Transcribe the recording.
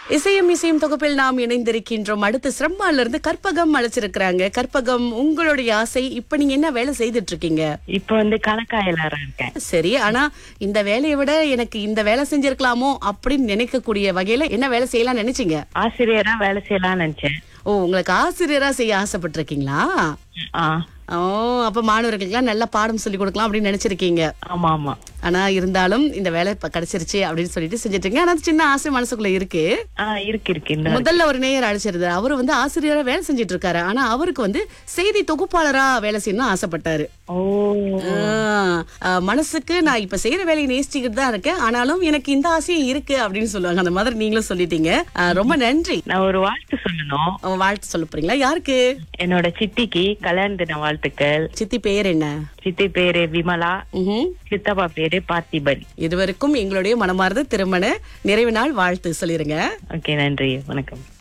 இசையும் இசையும் தொகுப்பில் நாம் இணைந்திருக்கின்றோம் அடுத்து சிரம்பால இருந்து கற்பகம் அழைச்சிருக்கிறாங்க கற்பகம் உங்களுடைய ஆசை இப்ப நீங்க என்ன வேலை செய்துட்டு இருக்கீங்க இப்ப வந்து கணக்காயலாரா இருக்கேன் சரி ஆனா இந்த வேலையை விட எனக்கு இந்த வேலை செஞ்சிருக்கலாமோ அப்படின்னு நினைக்கக்கூடிய வகையில என்ன வேலை செய்யலாம் நினைச்சீங்க ஆசிரியரா வேலை செய்யலாம்னு நினைச்சேன் ஓ உங்களுக்கு ஆசிரியரா செய்ய ஆசைப்பட்டிருக்கீங்களா ஆ ஓ அப்ப மாணவர்களுக்கெல்லாம் நல்ல பாடம் சொல்லி கொடுக்கலாம் அப்படின்னு நினைச்சிருக்கீங்க ஆமா ஆமா ஆனா இருந்தாலும் இந்த வேலை இப்ப கிடைச்சிருச்சு அப்படின்னு சொல்லிட்டு செஞ்சுட்டீங்க ஆனா சின்ன ஆசை மனசுக்குள்ள இருக்கு ஆ இருக்கு இருக்கு இந்த முதல்ல ஒரு நேயர் அழைச்சிருந்தாரு அவரு வந்து ஆசிரியரா வேலை செஞ்சுட்டு இருக்காரு ஆனா அவருக்கு வந்து செய்தி தொகுப்பாளரா வேலை செய்யணும்னு ஆசைப்பட்டாரு ஓ ஆஹ், ஆஹ், மனசுக்கு நான் இப்ப செய்யற வேலையை நேசிச்சுக்கிட்டு தான் இருக்கேன் ஆனாலும் எனக்கு இந்த ஆசையும் இருக்கு அப்படின்னு சொல்லுவாங்க அந்த மாதிரி நீங்களும் சொல்லிட்டீங்க ஆஹ், ரொம்ப நன்றி நான் ஒரு வாழ்த்து சொல்லணும் அவன் வாழ்த்து சொல்ல போறீங்களா யாருக்கு என்னோட சித்திக்கு கல்யாண தின வாழ்த்துக்கள் சித்தி பெயர் என்ன சித்தி பேரு விமலா ம்ஹும். சித்தப்பா பேரு பார்த்திபன் இருவருக்கும் எங்களுடைய மனமார்ந்த திருமண நிறைவு நாள் வாழ்த்து சொல்லிருங்க ஓகே நன்றி வணக்கம்